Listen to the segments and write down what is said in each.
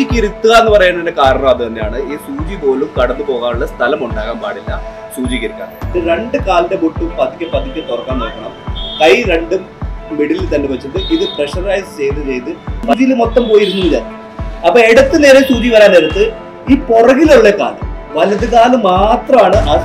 സൂചിക്ക് ഇരുത്തുക എന്ന് പറയുന്നതിന്റെ കാരണം അത് തന്നെയാണ് ഈ സൂചി പോലും കടന്നു പോകാനുള്ള സ്ഥലം ഉണ്ടാകാൻ പാടില്ല സൂചിക്ക് ഇരിക്കാൻ ഇത് രണ്ട് കാലിന്റെ പൊട്ടും പതുക്കെ പതുക്കെ തുറക്കാൻ നോക്കണം കൈ രണ്ടും മിഡിലിൽ തന്നെ വെച്ചിട്ട് ഇത് പ്രഷറൈസ് ചെയ്ത് ചെയ്ത് ഇതിൽ മൊത്തം പോയിരുന്നു വിചാരിക്കും അപ്പൊ ഇടത്ത് നേരെ സൂചി വരാൻ നേരത്ത് ഈ പുറകിലുള്ള കാല് വലത് കാല് മാത്രമാണ് ആ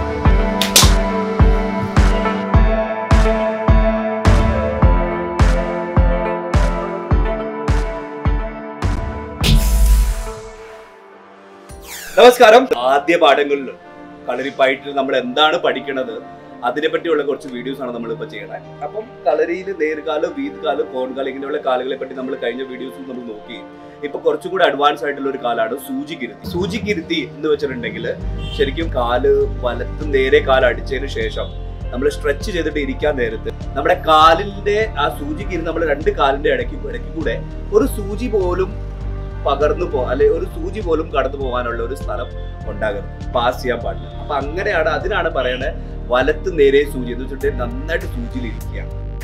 നമസ്കാരം ആദ്യ പാഠങ്ങളിൽ കളരിപ്പായിട്ട് നമ്മൾ എന്താണ് പഠിക്കണത് അതിനെ പറ്റിയുള്ള കുറച്ച് വീഡിയോസ് ആണ് നമ്മൾ ഇപ്പൊ ചെയ്യണത് അപ്പം കളരിയിൽ നേർകാല് വീത്കാല് കോൺകാല് ഇങ്ങനെയുള്ള കാലുകളെ പറ്റി നമ്മൾ കഴിഞ്ഞ വീഡിയോസിൽ നമ്മൾ നോക്കി ഇപ്പൊ കുറച്ചും കൂടി അഡ്വാൻസ് ആയിട്ടുള്ള ഒരു കാലാണ് സൂചിക്കിരുത്തി സൂചിക്കിരുത്തി എന്ന് വെച്ചിട്ടുണ്ടെങ്കിൽ ശരിക്കും കാല് വലത്ത് നേരെ കാല് അടിച്ചതിന് ശേഷം നമ്മൾ സ്ട്രെച്ച് ചെയ്തിട്ട് ഇരിക്കാൻ നേരത്ത് നമ്മുടെ കാലിന്റെ ആ സൂചിക്ക് നമ്മൾ രണ്ട് കാലിന്റെ ഇടയ്ക്ക് ഇടയ്ക്ക് കൂടെ ഒരു സൂചി പോലും പകർന്നു പോ അല്ലെ ഒരു സൂചി പോലും കടന്നു പോകാനുള്ള ഒരു സ്ഥലം ഉണ്ടാകരുത് പാസ് ചെയ്യാൻ പാടില്ല അപ്പൊ അങ്ങനെയാണ് അതിനാണ് പറയണത് വലത്ത് നേരെ സൂചി എന്ന് വെച്ചിട്ട് നന്നായിട്ട് സൂചിയിൽ ഇരിക്കുക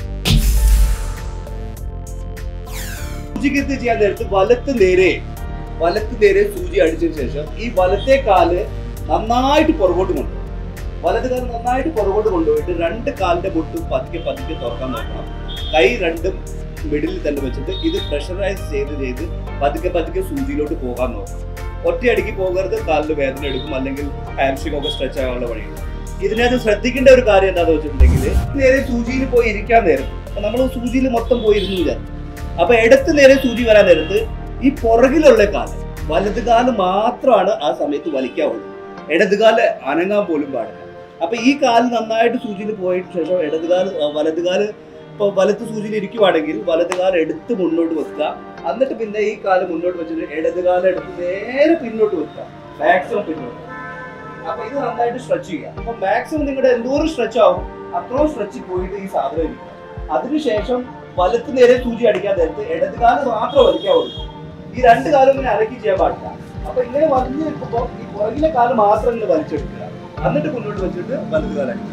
സൂചിക്കെത്തി ചെയ്യാൻ നേരത്ത് വലത്ത് നേരെ വലത്ത് നേരെ സൂചി അടിച്ചതിന് ശേഷം ഈ വലത്തെ കാല് നന്നായിട്ട് പുറകോട്ട് കൊണ്ടുപോകും വലത് കാല് നന്നായിട്ട് പുറകോട്ട് കൊണ്ടുപോയിട്ട് രണ്ട് കാലിന്റെ മുട്ടും പതുക്കെ പതുക്കെ തുറക്കാൻ നോക്കണം കൈ രണ്ടും മിഡിലിൽ തന്നെ വെച്ചിട്ട് ഇത് പ്രഷറൈസ് ചെയ്ത് ചെയ്ത് പതുക്കെ പതുക്കെ സൂചിയിലോട്ട് പോകാൻ നോക്കണം ഒറ്റയടിക്ക് പോകരുത് കാലിന് വേദന എടുക്കും അല്ലെങ്കിൽ ഹാംസ്ട്രിങ് ഒക്കെ സ്ട്രെച്ച് ആകാനുള്ള വഴിയുണ്ട് ഇതിനകത്ത് ശ്രദ്ധിക്കേണ്ട ഒരു കാര്യം എന്താണെന്ന് വെച്ചിട്ടുണ്ടെങ്കിൽ നേരെ സൂചിയിൽ പോയി ഇരിക്കാൻ നേരം നമ്മൾ സൂചിയിൽ മൊത്തം പോയിരുന്നു വിചാരിക്കും അപ്പൊ ഇടത്ത് നേരെ സൂചി വരാൻ നേരത്ത് ഈ പുറകിലുള്ള കാല് വലത് കാല് മാത്രമാണ് ആ സമയത്ത് വലിക്കാവുള്ളൂ ഇടത് കാല് അനങ്ങാൻ പോലും പാടില്ല അപ്പൊ ഈ കാല് നന്നായിട്ട് സൂചിയിൽ പോയതിനു ശേഷം ഇടത് കാല് വലത് കാല് ഇപ്പൊ വലത്ത് സൂചിയിൽ ഇരിക്കുവാണെങ്കിൽ വലത് കാല് എടുത്ത് മുന്നോട്ട് വെക്കുക എന്നിട്ട് പിന്നെ ഈ കാല് മുന്നോട്ട് വെച്ചിട്ട് ഇടത് കാലം എടുത്ത് നേരെ പിന്നോട്ട് വെക്കുക മാക്സിമം പിന്നോട്ട് അപ്പൊ ഇത് നന്നായിട്ട് സ്ട്രെച്ച് ചെയ്യുക അപ്പൊ മാക്സിമം നിങ്ങളുടെ എന്തോരം സ്ട്രെച്ച് ആവും അത്രയും സ്ട്രെച്ച് പോയിട്ട് ഈ സാധനം ഇരിക്കുക അതിനുശേഷം വലത്ത് നേരെ സൂചി അടിക്കാൻ നേരത്ത് ഇടത് കാലം മാത്രം വലിക്കാവുള്ളൂ ഈ രണ്ട് കാലം ഇങ്ങനെ അരക്കി ചെയ്യാൻ പാടില്ല അപ്പൊ ഇങ്ങനെ വലിഞ്ഞു നിൽക്കുമ്പോൾ ഈ പുറകിലെ കാലം മാത്രം ഇങ്ങനെ വലിച്ചെടുക്കുക എന്നിട്ട് മുന്നോട്ട് വെച്ചിട്ട് വലത് കാലം അടിക്കുക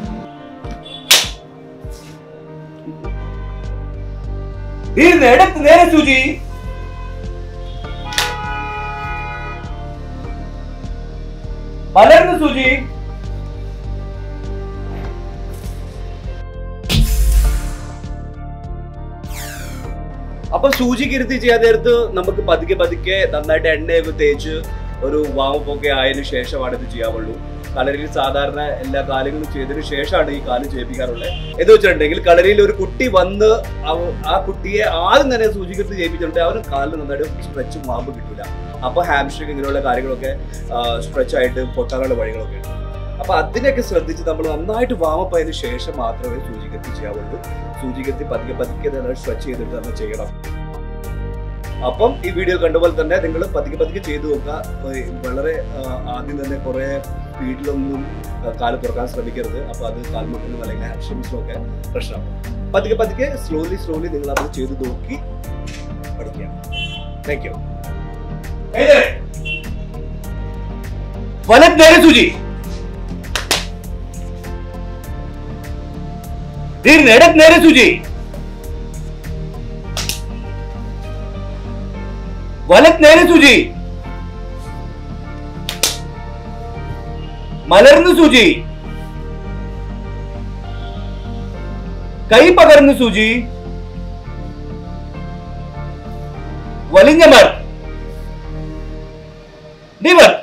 ഇരുന്ന് ഇടത്ത് നേരെ സൂചി മലർന്ന സൂചി അപ്പൊ സൂചി കിരുത്തി ചെയ്യാൻ നേരത്ത് നമുക്ക് പതുക്കെ പതുക്കെ നന്നായിട്ട് എണ്ണയൊക്കെ തേച്ച് ഒരു വാമപ്പൊക്കെ ആയതിനു ശേഷമാണ് ഇത് ചെയ്യാവുള്ളൂ കളരിയിൽ സാധാരണ എല്ലാ കാര്യങ്ങളും ചെയ്തതിനു ശേഷമാണ് ഈ കാല് ചെയ്യിപ്പിക്കാറുള്ളത് എന്ന് വെച്ചിട്ടുണ്ടെങ്കിൽ കളരിയിൽ ഒരു കുട്ടി വന്ന് അവ- ആ കുട്ടിയെ ആദ്യം തന്നെ സൂചികത്ത് ചെയ്യിപ്പിച്ചിട്ടുണ്ടെങ്കിൽ അവന് കാലിന് നന്നായിട്ട് സ്ട്രെച്ചും വാമ്പ് കിട്ടില്ല അപ്പൊ ഹാംസ്ട്രിങ് ഇങ്ങനെയുള്ള കാര്യങ്ങളൊക്കെ സ്ട്രെച്ച് ആയിട്ട് പൊട്ടാനുള്ള വഴികളൊക്കെ ഉണ്ട് അപ്പൊ അതിനൊക്കെ ശ്രദ്ധിച്ച് നമ്മൾ നന്നായിട്ട് വാമപ്പ് ആയതിനു ശേഷം മാത്രമേ സൂചികത്തി ചെയ്യാവുള്ളൂ സൂചികത്തി പതുക്കെ പതുക്കെ തന്നെ സ്ട്രെച്ച് ചെയ്തിട്ട് തന്നെ ചെയ്യണം അപ്പം ഈ വീഡിയോ കണ്ടപോലെ തന്നെ നിങ്ങൾ പതുക്കെ പതുക്കെ ചെയ്തു നോക്കുക ഏർ വളരെ ആ, ആദ്യം തന്നെ കുറെ സ്പീഡിലൊന്നും ആ, കാല് തുറക്കാൻ ശ്രമിക്കരുത് അപ്പൊ അത് കാൽമുട്ടിനും അല്ലെങ്കിൽ ഹാംസ്ട്രിങ്സിനും ഒക്കെ പ്രശ്നമാകും പതുക്കെ പതുക്കെ സ്ലോലി സ്ലോലി നിങ്ങൾ അത് ചെയ്ത് നോക്കി പഠിക്കുക താങ്ക് യു വലത് നേരെ സൂചി ഇരുന്ന് ഇടത് നേരെ സൂചി വലത് നേരെ സൂചി മലർന്ന് സൂചി കൈ പകർന്ന് സൂചി വലിഞ്ഞ മർ നിവർ